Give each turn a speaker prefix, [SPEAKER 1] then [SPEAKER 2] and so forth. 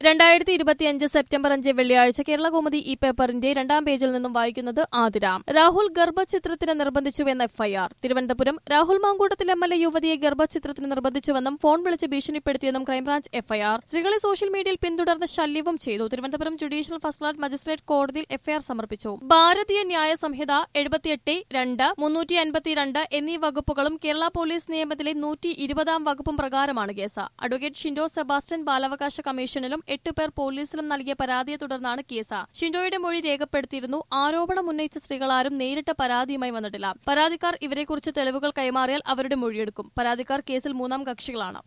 [SPEAKER 1] രണ്ടായിരത്തി ഇരുപത്തിയഞ്ച് സെപ്റ്റംബർ അഞ്ച് വെള്ളിയാഴ്ച കേരള കോമതി ഈ പേപ്പറിന്റെ രണ്ടാം പേജിൽ നിന്നും വായിക്കുന്നത് ആതിര രാഹുൽ ഗർഭചിത്രത്തിന് നിർബന്ധിച്ചുവെന്ന് FIR Thiruvananthapuram Rahul Mankoottathil M L A യുവതിയെ ഗർഭചിത്രത്തിന് നിർബന്ധിച്ചുവെന്നും ഫോൺ വിളിച്ച് ഭീഷണിപ്പെടുത്തിയെന്നും ക്രൈംബ്രാഞ്ച് എഫ്ഐആർ സ്ത്രീകളെ സോഷ്യൽ മീഡിയയിൽ പിന്തുടർന്ന് ശല്യവും ചെയ്തു Thiruvananthapuram judicial first class magistrate കോടതിയിൽ എഫ്ഐആർ സമർപ്പിച്ചു ഭാരതീയ ന്യായ സംഹിത എഴുപത്തിയെട്ട് രണ്ട് മുന്നൂറ്റി അൻപത്തിരണ്ട് എന്നീ വകുപ്പുകളും കേരള പോലീസ് നിയമത്തിലെ നൂറ്റി ഇരുപതാം വകുപ്പും പ്രകാരമാണ് കേസ് അഡ്വക്കേറ്റ് ഷിൻഡോ സെബാസ്റ്റ്യൻ ബാലാവകാശ കമ്മീഷനിലും എട്ട് പേർ പോലീസിലും നൽകിയ പരാതിയെ തുടർന്നാണ് കേസ് ഷിൻഡോയുടെ മൊഴി രേഖപ്പെടുത്തിയിരുന്നു ആരോപണം ഉന്നയിച്ച സ്ത്രീകളാരും നേരിട്ട് പരാതിയുമായി വന്നിട്ടില്ല പരാതിക്കാർ ഇവരെക്കുറിച്ച് തെളിവുകൾ കൈമാറിയാൽ അവരുടെ മൊഴിയെടുക്കും പരാതിക്കാർ കേസിൽ മൂന്നാം കക്ഷികളാണ്